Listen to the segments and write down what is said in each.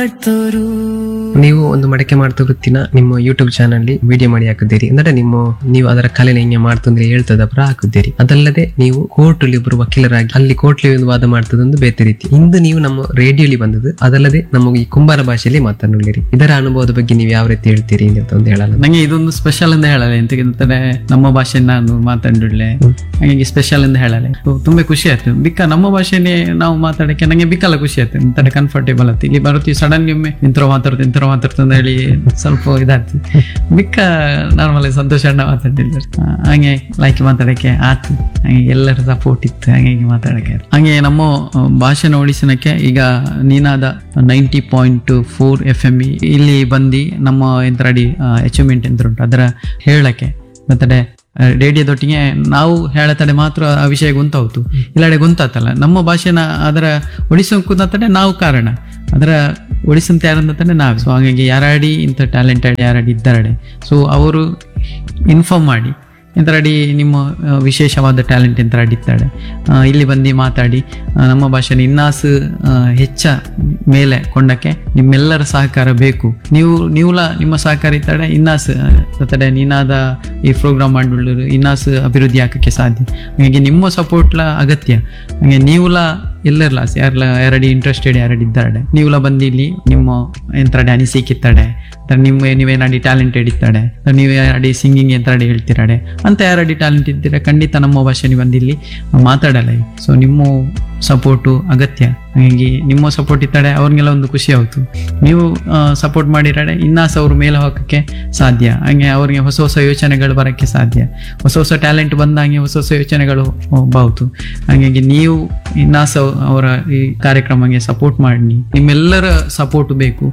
ನೀವು ಒಂದು ಮಡಕೆ ಮಾಡ್ತಾ ವೃತ್ತಿನ ನಿಮ್ಮ ಯೂಟ್ಯೂಬ್ ಚಾನಲ್ ವಿಡಿಯೋ ಮಾಡಿ ಹಾಕಿದ್ದೀರಿ ಅಂದ್ರೆ ನಿಮ್ಮ ನೀವು ಅದರ ಕಲೆನ ಹಿಂಗೆ ಮಾಡ್ತಂದ್ರೆ ಹೇಳ್ತದ ಪರ ಹಾಕಿದ್ದೀರಿ ಅದಲ್ಲದೆ ನೀವು ಕೋರ್ಟ್ ಅಲ್ಲಿ ಒಬ್ಬರು ವಕೀಲರಾಗಿ ಅಲ್ಲಿ ಕೋರ್ಟ್ಲಿ ಒಂದು ವಾದ ಮಾಡ್ತದೊಂದು ಬೇರೆ ರೀತಿ ಇಂದು ನೀವು ನಮ್ಮ ರೇಡಿಯೋಲಿ ಬಂದದ್ದು ಅದಲ್ಲದೆ ನಮ್ಮ ಈ ಕುಂಬಾರ ಭಾಷೆಯಲ್ಲಿ ಮಾತನಾಡಿರಿ ಇದರ ಅನುಭವದ ಬಗ್ಗೆ ನೀವು ಯಾವ ರೀತಿ ಹೇಳ್ತೀರಿ ಅಂತ ಒಂದು ಹೇಳಲ್ಲ ನಂಗೆ ಇದೊಂದು ಸ್ಪೆಷಲ್ ಅಂತ ಹೇಳಲ್ಲ ಎಂತಕ್ಕಂತಾರೆ ನಮ್ಮ ಭಾಷೆ ನಾನು ಮಾತಾಡಿಡ್ಲೆ ಹಾಗಾಗಿ ಸ್ಪೆಷಲ್ ಅಂತ ಹೇಳಲ್ಲ ಸೊ, ತುಂಬಾ ಖುಷಿ ಆಯ್ತು ಬಿಕ್ಕ ನಮ್ಮ ಭಾಷೆನೇ ನಾವು ಮಾತಾಡಕ್ಕೆ ನಂಗೆ ಬಿಕ್ಕಲ್ಲ ಖುಷಿ ಆಯ್ತು ಎಂತಾರೆ ಕಂಫರ್ಟೇಬಲ್ ಆಯ್ತು ಇಲ್ಲಿ ಬರ್ತೀವಿ ಸಡನ್ ಒಮ್ಮೆ ಇಂತರ ಮಾತಾಡ್ತು ಇಂತರ ಮಾತಾಡ್ತು ಅಂತ ಹೇಳಿ ಸ್ವಲ್ಪ ಇದಾಗ್ತದೆ ಬಿಕ್ಕ ನಾರ್ಮಲ್ ಸಂತೋಷ ಅಣ್ಣ ಮಾತಾಡ್ತಿದ್ದಾರೆ ಆ, ಹಂಗೆ ಲೈಕ್ ಮಾತಾಡಕ್ಕೆ ಆತು ಹಾಗೆ ಎಲ್ಲರ ಸಪೋರ್ಟ್ ಇತ್ತು ಹಾಗಾಗಿ ಮಾತಾಡಕ್ಕೆ ಆಯ್ತು. ಹಾಗೆ ನಮ್ಮ ಆ, ಭಾಷೆನ ಉಳಿಸನಕ್ಕೆ ಈಗ Ninaada ninety point four F M ಇಲ್ಲಿ ಬಂದು ನಮ್ಮ ಎಂತರಡಿ ಅಚೀವ್ಮೆಂಟ್ ಎಂತ ಉಂಟು ಅದರ ಹೇಳಕ್ಕೆ ಮತ್ತೆ ರೇಡಿಯೋದೊಟ್ಟಿಗೆ ನಾವು ಹೇಳತಡೆ ಮಾತ್ರ ಆ ವಿಷಯ ಗೊತ್ತಾಯ್ತು ಇಲ್ಲಡೆ ಗೊತ್ತಾತಲ್ಲ ನಮ್ಮ ಭಾಷೆನ ಅದರ ಉಳಿಸೋಕು ತಡೆ ನಾವು ಕಾರಣ ಅದರ ಉಳಿಸಂತ ಯಾರಂತಂದ್ರೆ ನಾವು ಸೊ ಹಾಗಾಗಿ ಯಾರಾಡಿ ಇಂಥ ಟ್ಯಾಲೆಂಟೆಡ್ ಯಾರಾಡಿ ಇದ್ದಾರಡೆ ಸೊ ಅವರು ಇನ್ಫಾರ್ಮ್ ಮಾಡಿ ಎಂತರಡಿ ನಿಮ್ಮ ಆ, ವಿಶೇಷವಾದ ಟ್ಯಾಲೆಂಟ್ ಎಂತರಡಿ ಇದ್ದಾಳೆ ಆ, ಇಲ್ಲಿ ಬಂದು ಮಾತಾಡಿ ಆ, ನಮ್ಮ ಭಾಷೆನ ಇನ್ನಾಸು ಆ, ಹೆಚ್ಚ ಮೇಲೆ ಕೊಂಡಕ್ಕೆ ನಿಮ್ಮೆಲ್ಲರ ಸಹಕಾರ ಬೇಕು ನೀವು ನೀವುಲ ನಿಮ್ಮ ಸಹಕಾರ ಇದ್ದಾಳೆ ಇನ್ನಾಸು ತಡೆ ನೀನಾದ ಈ ಪ್ರೋಗ್ರಾಮ್ ಮಾಡಿಬಿಡಲು ಇನ್ನಾಸು ಅಭಿವೃದ್ಧಿ ಹಾಕಕ್ಕೆ ಸಾಧ್ಯ ಹಾಗಾಗಿ ನಿಮ್ಮ ಸಪೋರ್ಟ್ಲ ಅಗತ್ಯ ಹಾಗೆ ನೀವುಲ ಎಲ್ಲರಲ್ಲ ಯಾರಲ್ಲ ಯಾರಡಿ ಇಂಟ್ರೆಸ್ಟೆಡ್ ಯಾರಡಿ ಇದ್ದಾಳೆ ನೀವುಲ ಬಂದು ಇಲ್ಲಿ ನಿಮ್ಮ ಎಂತರಡಿ ಅನಿಸಿಕೆ ಇತ್ತಾಡೆ ಅಥವಾ ನಿಮ್ಮ ನೀವೇನಾಡಿ ಟ್ಯಾಲೆಂಟೆಡ್ ಇದ್ದಾಳೆ ಅಥವಾ ನೀವು ಯಾರಡಿ ಸಿಂಗಿಂಗ್ ಎಂತರಡಿ ಹೇಳ್ತಿರಾಡೆ ಅಂತ ಯಾರಡಿ ಟ್ಯಾಲೆಂಟ್ ಇದ್ದೀರಾ ಖಂಡಿತ ನಮ್ಮ ಭಾಷೆ ನೀವು ಬಂದು ಇಲ್ಲಿ ಮಾತಾಡಲ್ಲ ಸೊ ನಿಮ್ಮ ಸಪೋರ್ಟು ಅಗತ್ಯ ಹಾಗಾಗಿ ನಿಮ್ಮ ಸಪೋರ್ಟ್ ಇದ್ದಾಳೆ ಅವ್ರಿಗೆಲ್ಲ ಒಂದು ಖುಷಿ ಆಯ್ತು ನೀವು ಸಪೋರ್ಟ್ ಮಾಡಿರಾಡೆ ಇನ್ನಾಸ ಅವ್ರ ಮೇಲೆ ಹೋಗಕ್ಕೆ ಸಾಧ್ಯ ಹಾಗೆ ಅವ್ರಿಗೆ ಹೊಸ ಹೊಸ ಯೋಚನೆಗಳು ಬರೋಕ್ಕೆ ಸಾಧ್ಯ ಹೊಸ ಹೊಸ ಟ್ಯಾಲೆಂಟ್ ಬಂದಂಗೆ ಹೊಸ ಹೊಸ ಯೋಚನೆಗಳು ಬಾವುತು ಹಾಗಾಗಿ ನೀವು ಇನ್ನಾಸ ಅವರ ಈ ಕಾರ್ಯಕ್ರಮಕ್ಕೆ ಸಪೋರ್ಟ್ ಮಾಡಿ ನಿಮ್ಮೆಲ್ಲರ ಸಪೋರ್ಟ್ ಬೇಕು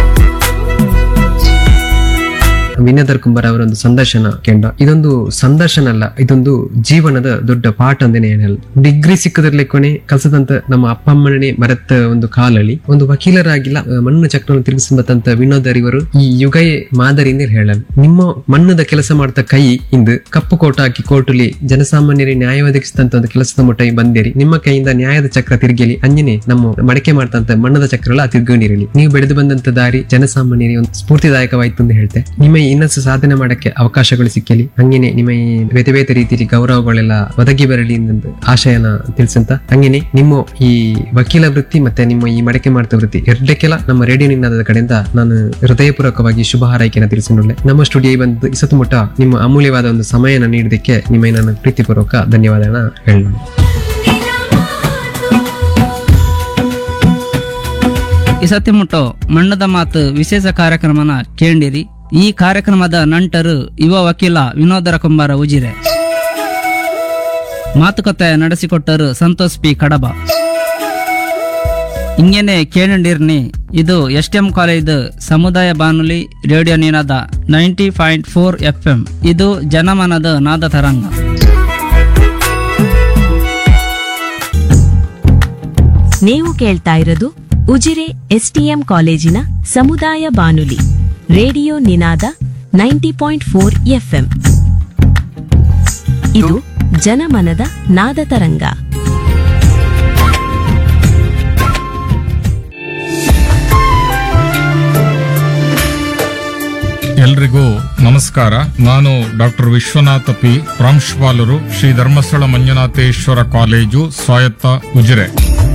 ವಿನೋದರ್ ಕುಂಬಾರ್ ಅವರ ಒಂದು ಸಂದರ್ಶನ ಕೆಂಡ ಇದೊಂದು ಸಂದರ್ಶನ ಅಲ್ಲ ಇದೊಂದು ಜೀವನದ ದೊಡ್ಡ ಪಾಠ ಅಂದೇನೆ ಹೇಳಲ್ಲ ಡಿಗ್ರಿ ಸಿಕ್ಕದ್ರಲ್ಲೇ ಕೊನೆ ಕಲ್ಸದಂತ ನಮ್ಮ ಅಪ್ಪ ಅಮ್ಮನೇ ಮರೆತ ಒಂದು ಕಾಲಲ್ಲಿ ಒಂದು ವಕೀಲರಾಗಿಲ್ಲ ಆ, ಮಣ್ಣು ಚಕ್ರವನ್ನು ತಿರುಗಿಸಂಬತ್ತಂತ ವಿನೋದರ್ ಇವರು ಈ ಯುಗಯೇ ಮಾದರಿಯಿಂದ ಹೇಳಲ್ಲ ನಿಮ್ಮ ಮಣ್ಣದ ಕೆಲಸ ಮಾಡ್ತಾ ಕೈ ಇಂದು ಕಪ್ಪು ಕೋಟ ಹಾಕಿ ಕೋರ್ಟಲ್ಲಿ ಜನಸಾಮಾನ್ಯರಿಗೆ ನ್ಯಾಯ ಒದಗಿಸಿದಂತ ಒಂದು ಕೆಲಸದ ಮುಟ್ಟ ಬಂದಿರಿ ನಿಮ್ಮ ಕೈಯಿಂದ ನ್ಯಾಯದ ಚಕ್ರ ತಿರುಗಲಿ ಅಂಜನೆ ನಮ್ಮ ಮಡಕೆ ಮಾಡ್ತಂತ ಮಣ್ಣದ ಚಕ್ರ ತಿರುಗಣಿರಲಿ ನೀವು ಬೆಳೆದು ಬಂದಂತ ದಾರಿ ಜನಸಾಮಾನ್ಯರಿಗೆ ಒಂದು ಸ್ಫೂರ್ತಿದಾಯಕವಾಯ್ತು ಅಂತ ಹೇಳ್ತೆ ನಿಮ್ಮ ಈ ಇನ್ನಷ್ಟು ಸಾಧನೆ ಮಾಡಕ್ಕೆ ಅವಕಾಶಗಳು ಸಿಕ್ಕಲಿ ಹಂಗೇನೆ ನಿಮ್ಮ ಈ ಬೇತೆ ಬೇತೆ ರೀತಿಯ ಗೌರವಗಳೆಲ್ಲ ಒದಗಿ ಬರಲಿ ಎಂದು ಆಶಯನ ತಿಳಿಸಂತ ಹಂಗೇನೆ ನಿಮ್ಮ ಈ ವಕೀಲ ವೃತ್ತಿ ಮತ್ತೆ ನಿಮ್ಮ ಈ ಮಡಕೆ ಮಾಡ್ತಾ ವೃತ್ತಿ ಎರಡಕ್ಕೆಲ್ಲ ನಮ್ಮ ರೇಡಿಯೋ ನಿನ್ನಾದ ಕಡೆಯಿಂದ ನಾನು ಹೃದಯಪೂರ್ವಕವಾಗಿ ಶುಭ ಹಾರೈಕೆಯನ್ನು ತಿಳಿಸಿಕೊಳ್ಳೆ ನಮ್ಮ ಸ್ಟುಡಿಯೋ ಬಂದು ಇಸತು ಮುಟ್ಟ ನಿಮ್ಮ ಅಮೂಲ್ಯವಾದ ಒಂದು ಸಮಯನ ನೀಡೋದಕ್ಕೆ ನಿಮಗೆ ನಾನು ಪ್ರೀತಿಪೂರ್ವಕ ಧನ್ಯವಾದನ ಹೇಳೋಣ ಈ ಸತಿ ಮುಟ್ಟೋ ಮಣ್ಣದ ಮಾತು ವಿಶೇಷ ಕಾರ್ಯಕ್ರಮನ ಕೇಳಿರಿ ಈ ಕಾರ್ಯಕ್ರಮದ ನಂಟರು ಯುವ ವಕೀಲ ವಿನೋದರ ಕುಂಬಾರ ಉಜಿರೆ ಮಾತುಕತೆ ನಡೆಸಿಕೊಟ್ಟರು ಸಂತೋಷ್ ಪಿ ಕಡಬ ಹಿಂಗೇನೆ ಕೇಳಿರ್ನಿ ಇದು ಎಸ್ ಟಿ ಎಂ ಕಾಲೇಜ್ ಸಮುದಾಯ ಬಾನುಲಿ radio Ninaada ninety point four F M ಇದು ಜನಮನದ ನಾದ ತರಂಗ ನೀವು ಕೇಳ್ತಾ ಇರೋದು ಉಜಿರೆ ಎಸ್ಟಿಎಂ ಕಾಲೇಜಿನ ಸಮುದಾಯ ಬಾನುಲಿ radio Ninaada ninety point four FM ಇದು ಜನಮನದ ನಾದ ತರಂಗ ಎಲ್ರಿಗೂ ನಮಸ್ಕಾರ ನಾನು ಡಾಕ್ಟರ್ ವಿಶ್ವನಾಥ ಪಿ ಪ್ರಾಂಶುಪಾಲರು ಶ್ರೀ ಧರ್ಮಸ್ಥಳ ಮಂಜುನಾಥೇಶ್ವರ ಕಾಲೇಜು ಸ್ವಾಯತ್ತ ಉಜಿರೆ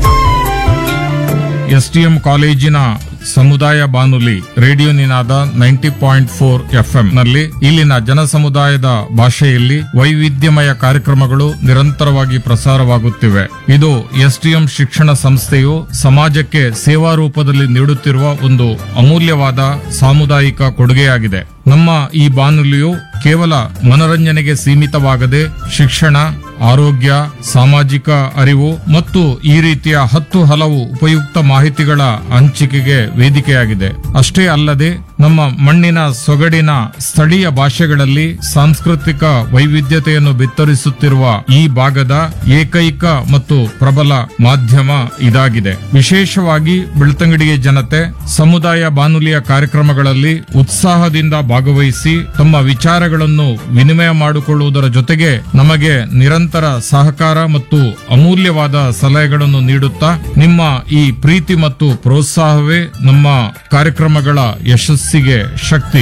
ಎಸ್ಟಿಎಂ ಕಾಲೇಜಿನ ಸಮುದಾಯ ಬಾನುಲಿ radio Ninaada ninety point four FM ನಲ್ಲಿ ಇಲ್ಲಿನ ಜನ ಸಮುದಾಯದ ಭಾಷೆಯಲ್ಲಿ ವೈವಿಧ್ಯಮಯ ಕಾರ್ಯಕ್ರಮಗಳು ನಿರಂತರವಾಗಿ ಪ್ರಸಾರವಾಗುತ್ತಿವೆ ಇದು ಎಸ್ಟಿಎಂ ಶಿಕ್ಷಣ ಸಂಸ್ಥೆಯು ಸಮಾಜಕ್ಕೆ ಸೇವಾ ರೂಪದಲ್ಲಿ ನೀಡುತ್ತಿರುವ ಒಂದು ಅಮೂಲ್ಯವಾದ ಸಾಮುದಾಯಿಕ ಕೊಡುಗೆಯಾಗಿದೆ ನಮ್ಮ ಈ ಬಾನುಲಿಯು ಕೇವಲ ಮನರಂಜನೆಗೆ ಸೀಮಿತವಾಗದೆ ಶಿಕ್ಷಣ ಆರೋಗ್ಯ ಸಾಮಾಜಿಕ ಅರಿವು ಮತ್ತು ಈ ರೀತಿಯ ಹತ್ತು ಹಲವು ಉಪಯುಕ್ತ ಮಾಹಿತಿಗಳ ಹಂಚಿಕೆಗೆ ವೇದಿಕೆಯಾಗಿದೆ ಅಷ್ಟೇ ಅಲ್ಲದೆ ನಮ್ಮ ಮಣ್ಣಿನ ಸೊಗಡಿನ ಸ್ಥಳೀಯ ಭಾಷೆಗಳಲ್ಲಿ ಸಾಂಸ್ಕೃತಿಕ ವೈವಿಧ್ಯತೆಯನ್ನು ಬಿತ್ತರಿಸುತ್ತಿರುವ ಈ ಭಾಗದ ಏಕೈಕ ಮತ್ತು ಪ್ರಬಲ ಮಾಧ್ಯಮ ಇದಾಗಿದೆ ವಿಶೇಷವಾಗಿ ಬೆಳ್ತಂಗಡಿಯ ಜನತೆ ಸಮುದಾಯ ಬಾನುಲಿಯ ಕಾರ್ಯಕ್ರಮಗಳಲ್ಲಿ ಉತ್ಸಾಹದಿಂದ ಭಾಗವಹಿಸಿ ತಮ್ಮ ವಿಚಾರಗಳನ್ನು ವಿನಿಮಯ ಮಾಡಿಕೊಳ್ಳುವುದರ ಜೊತೆಗೆ ನಮಗೆ ನಿರಂತರ ಸಹಕಾರ ಮತ್ತು ಅಮೂಲ್ಯವಾದ ಸಲಹೆಗಳನ್ನು ನೀಡುತ್ತಾ ನಿಮ್ಮ ಈ ಪ್ರೀತಿ ಮತ್ತು ಪ್ರೋತ್ಸಾಹವೇ ನಮ್ಮ ಕಾರ್ಯಕ್ರಮಗಳ ಯಶಸ್ಸಿಗೆ ಶಕ್ತಿ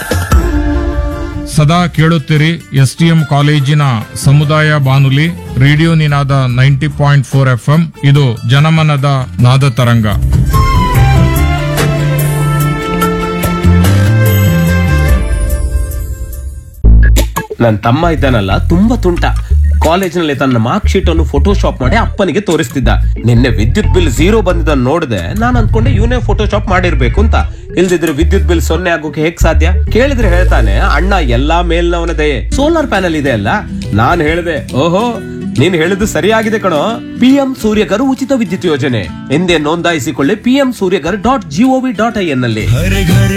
ಸದಾ ಕೇಳುತ್ತೀರಿ ಎಸ್ಟಿಎಂ ಕಾಲೇಜಿನ ಸಮುದಾಯ ಬಾನುಲಿ radio Ninaada ninety point four FM ಇದು ಜನಮನದ ನಾದ ತರಂಗ ನನ್ನ ತಮ್ಮ ಇದ್ದಾನಲ್ಲ ತುಂಬಾ ತುಂಟ ಕಾಲೇಜಿನಲ್ಲಿ ತನ್ನ ಮಾರ್ಕ್ ಶೀಟ್ ಅನ್ನು ಫೋಟೋಶಾಪ್ ಮಾಡಿ ಅಪ್ಪನಿಗೆ ತೋರಿಸ್ತಿದ್ದ ನಿನ್ನೆ ವಿದ್ಯುತ್ ಬಿಲ್ ಝೀರೋ ಬಂದಿದ್ದನ್ನು ನೋಡಿದೆ ನಾನು ಅನ್ಕೊಂಡೆ ಇವನೇ ಫೋಟೋಶಾಪ್ ಮಾಡಿರ್ಬೇಕು ಅಂತ ಇಲ್ದಿದ್ರೆ ವಿದ್ಯುತ್ ಬಿಲ್ ಸೊನ್ನೆ ಆಗೋಕೆ ಹೇಗ್ ಸಾಧ್ಯ ಕೇಳಿದ್ರೆ ಹೇಳ್ತಾನೆ ಅಣ್ಣ ಎಲ್ಲಾ ಮೇಲ್ನವನ ದಯೆ ಸೋಲಾರ್ ಪ್ಯಾನಲ್ ಇದೆ ಅಲ್ಲ ನಾನ್ ಹೇಳಿದೆ ಓಹೋ ನೀನ್ ಹೇಳಿದ್ದು ಸರಿಯಾಗಿದೆ ಕಣೋ ಪಿಎಂ ಸೂರ್ಯಗರ್ ಉಚಿತ ವಿದ್ಯುತ್ ಯೋಜನೆ ಎಂದೇ ನೋಂದಾಯಿಸಿಕೊಳ್ಳಿ PM Suryaghar dot G O V dot I N ನಲ್ಲಿ